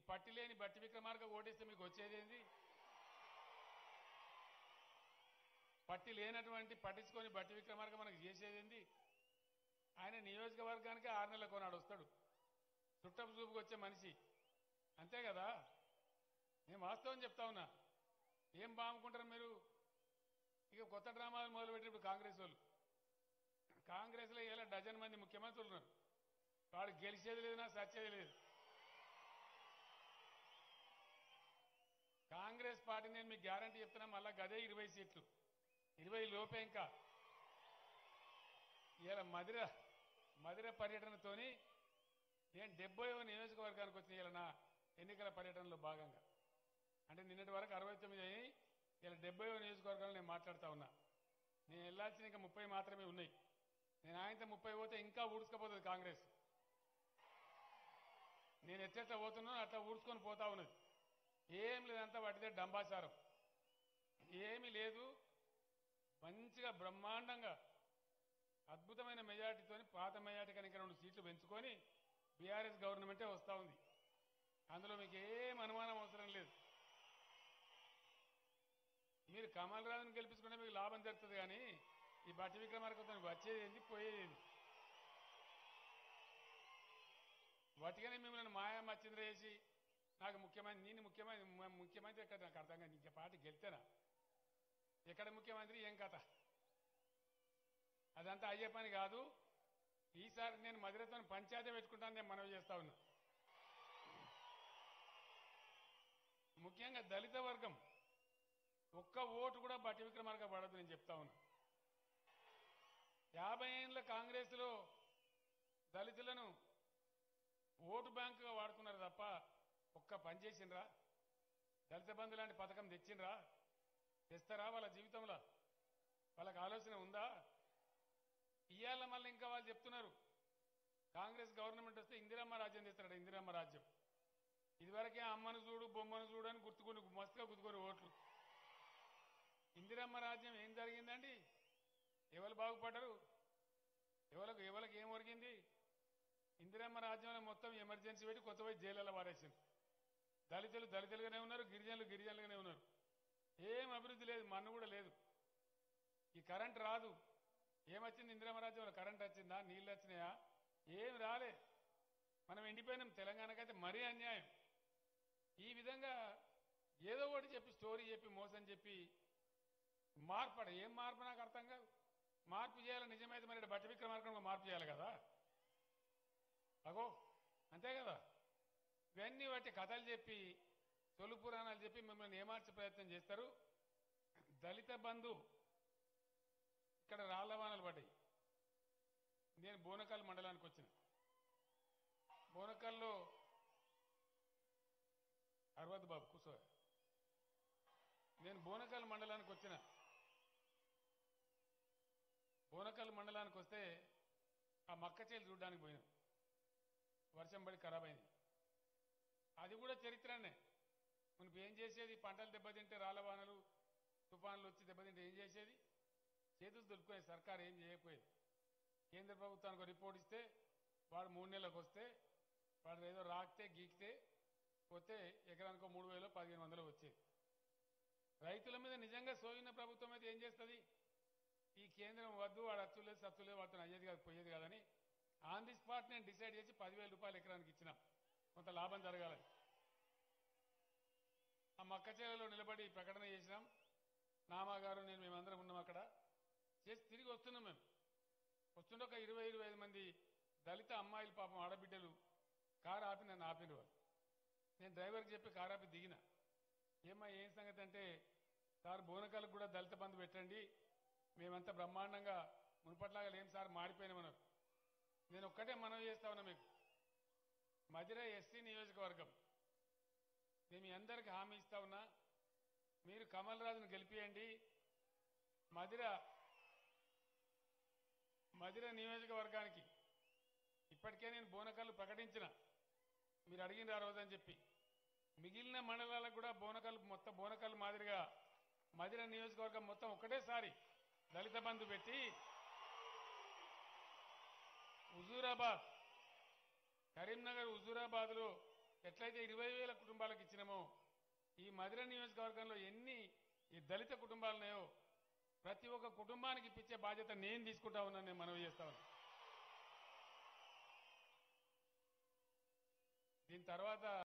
పట్టి లేని బట్టి విక్రమార్క ఓటేస్తే మీకు వచ్చేది ఏంది పట్టి లేనటువంటి పట్టించుకొని బట్టి విక్రమార్క మనకు చేసేది ఏంది ఆయన నియోజకవర్గానికి ఆరు నెలల కొనాడు వస్తాడు చుట్టపు చూపుకు వచ్చే మనిషి అంతే కదా నేను వాస్తవం చెప్తా ఉన్నా ఏం బాగుంటారు మీరు ఇక కొత్త డ్రామాలు మొదలుపెట్టి ఇప్పుడు కాంగ్రెస్ వాళ్ళు కాంగ్రెస్ లో ఇలా డజన్ మంది ముఖ్యమంత్రులు ఉన్నారు వాడు గెలిచేది లేదు నా సచ్చేది లేదు కాంగ్రెస్ పార్టీ నేను మీకు గ్యారంటీ చెప్తున్నా మళ్ళా గదే ఇరవై సీట్లు ఇరవై లోపే ఇంకా ఇలా మధిర మధిర పర్యటనతోని నేను డెబ్బై నియోజకవర్గానికి వచ్చిన ఇలా నా ఎన్నికల పర్యటనలో భాగంగా అంటే నిన్నటి వరకు అరవై తొమ్మిది అయ్యి ఇలా డెబ్బై నియోజకవర్గాలు నేను మాట్లాడుతా ఉన్నా నేను వెళ్ళాల్సిన ఇంకా ముప్పై మాత్రమే ఉన్నాయి నేను ఆయనతో ముప్పై పోతే ఇంకా ఊడ్చుకపోతుంది కాంగ్రెస్ నేను ఎట్లెట్లా పోతున్నానో అట్లా ఊడ్చుకొని పోతా ఉన్నది ఏం లేదంతా వాటిదే డంబాచారం ఏమీ లేదు మంచిగా బ్రహ్మాండంగా అద్భుతమైన మెజార్టీతోని పాత మెజార్టీ కనుక రెండు సీట్లు పెంచుకొని బీఆర్ఎస్ గవర్నమెంటే వస్తా ఉంది అందులో మీకు ఏం అనుమానం అవసరం లేదు మీరు కమల్ రాజును గెలిపించుకుంటే మీకు లాభం జరుగుతుంది కానీ ఈ బట్టి విక్రమార్కతో వచ్చేది ఏంది పోయేది ఏంది వాటిగానే మిమ్మల్ని మాయా మచ్చింద్ర చేసి నాకు ముఖ్యమంత్రి నేను ముఖ్యమంత్రి మ- ముఖ్యమంత్రి ఎక్కడ నాకు అర్థం కాదు నీకు పార్టీ గెలితేనా ఎక్కడ ముఖ్యమంత్రి ఏం కథ అదంతా అయ్యే పని కాదు ఈసారి నేను మధురతో పంచాయతీ పెట్టుకుంటాను నేను మనవి చేస్తా ఉన్నా ముఖ్యంగా దళిత వర్గం ఒక్క ఓటు కూడా బట్టి విక్రమార్క పడదు నేను చెప్తా ఉన్నా యాభై ఏళ్ళ కాంగ్రెస్ లో దళితులను ఓటు బ్యాంకుగా వాడుకున్నారు తప్ప ఒక్క పని చేసిండ్రా దళిత బంధు లాంటి పథకం తెచ్చిండ్రా తెస్తారా వాళ్ళ జీవితంలో వాళ్ళకి ఆలోచన ఉందా ఇవాళ మళ్ళీ ఇంకా వాళ్ళు చెప్తున్నారు కాంగ్రెస్ గవర్నమెంట్ వస్తే ఇందిరమ్మ రాజ్యం తెస్తాడు ఇందిరమ్మ రాజ్యం ఇదివరకే అమ్మను చూడు బొమ్మను చూడు అని గుర్తుకుని మస్తుగా గుర్తుకొని ఓట్లు ఇందిరమ్మ రాజ్యం ఏం జరిగిందండి ఎవరు బాగుపడ్డారు ఎవరికి ఎవరికి ఏం ఒరిగింది ఇందిరమ్మ రాజ్యంలో మొత్తం ఎమర్జెన్సీ పెట్టి కొత్త పోయి జైలలో వారేసింది దళితులు దళితులుగానే ఉన్నారు గిరిజనులు గిరిజనులుగానే ఉన్నారు ఏం అభివృద్ధి లేదు మన్ను కూడా లేదు ఈ కరెంట్ రాదు ఏమొచ్చింది ఇందిరమ్మ రాజ్యంలో కరెంట్ వచ్చిందా నీళ్ళు వచ్చినాయా ఏం రాలే మనం ఎండిపోయినాం తెలంగాణకైతే మరీ అన్యాయం ఈ విధంగా ఏదో ఒకటి చెప్పి స్టోరీ చెప్పి మోసం చెప్పి మార్పడ ఏం మార్పు నాకు అర్థం కాదు మార్పు చేయాలి నిజమైతే మరి ఈడ బట్టి విక్రమార్కంగా మార్పు చేయాలి కదా అగో అంతే కదా ఇవన్నీ బట్టి కథలు చెప్పి తొలి పురాణాలు చెప్పి మిమ్మల్ని ఏమార్చే ప్రయత్నం చేస్తారు దళిత బంధు ఇక్కడ రాళ్లవానలు పడ్డాయి నేను బోనకల్ మండలానికి వచ్చిన బోనకల్లో అరవద్ బాబు కూర్చో నేను బోనకల్ మండలానికి వచ్చిన బోనకల్ మండలానికి వస్తే ఆ మక్క చేలు చూడడానికి పోయినాం వర్షం పడి ఖరాబ్ అయింది అది కూడా చరిత్రనే మనకు ఏం చేసేది పంటలు దెబ్బతింటే రాళ్ళవానలు తుఫాన్లు వచ్చి దెబ్బతింటే ఏం చేసేది చేతులు దొరుకునే సర్కార్ ఏం చేయకపోయేది కేంద్ర ప్రభుత్వానికి ఒక రిపోర్ట్ ఇస్తే వాడు మూడు నెలలకు వస్తే వాడు ఏదో రాకితే గీకితే పోతే ఎకరానికో మూడు వేలు పదిహేను వందలు వచ్చేది రైతుల మీద నిజంగా సోయిన ప్రభుత్వం అయితే ఏం చేస్తుంది ఈ కేంద్రం వద్దు వాడు అచ్చులేదు సచ్చులేదు వాటిని అయ్యేది కాదు పోయేది కాదని ఆన్ ది స్పాట్ నేను డిసైడ్ చేసి పదివేల రూపాయలు ఎకరానికి ఇచ్చినాం కొంత లాభం జరగాలని ఆ మక్క చేలలో నిలబడి ప్రకటన చేసినాం నామా గారు నేను మేమందరం ఉన్నాం అక్కడ చేసి తిరిగి వస్తున్నాం మేము వస్తుండే ఒక ఇరవై ఇరవై ఐదు మంది దళిత అమ్మాయిలు పాపం ఆడబిడ్డలు కారు ఆపి నన్ను ఆపిన వాళ్ళు నేను డ్రైవర్కి చెప్పి కారు ఆపి దిగిన ఏమ్మా ఏం సంగతి అంటే సార్ బోనకాలకు కూడా దళిత బంధు పెట్టండి మేమంతా బ్రహ్మాండంగా మునుపట్లాగా లేం సార్ మారిపోయినామన్నారు నేను ఒక్కటే మనవి చేస్తా ఉన్నా మీకు మధిర ఎస్సీ నియోజకవర్గం నేను మీ అందరికీ హామీ ఇస్తా ఉన్నా మీరు కమల్ రాజును గెలిపియండి మధిర మధిర నియోజకవర్గానికి ఇప్పటికే నేను బోనకల్లు ప్రకటించిన మీరు అడిగిన ఆ రోజని చెప్పి మిగిలిన మండలాలకు కూడా బోనకల్లు మొత్తం బోనకల్లు మాదిరిగా మధిర నియోజకవర్గం మొత్తం ఒకటేసారి దళిత బంధు పెట్టి హుజూరాబాద్ కరీంనగర్ హుజూరాబాద్ లో ఎట్లయితే ఇరవై వేల కుటుంబాలకు ఇచ్చినామో ఈ మధుర నియోజకవర్గంలో ఎన్ని ఈ దళిత కుటుంబాలు ఉన్నాయో ప్రతి ఒక్క కుటుంబానికి ఇప్పించే బాధ్యత నేను తీసుకుంటా ఉన్నాను నేను మనవి చేస్తా ఉన్నా దీని తర్వాత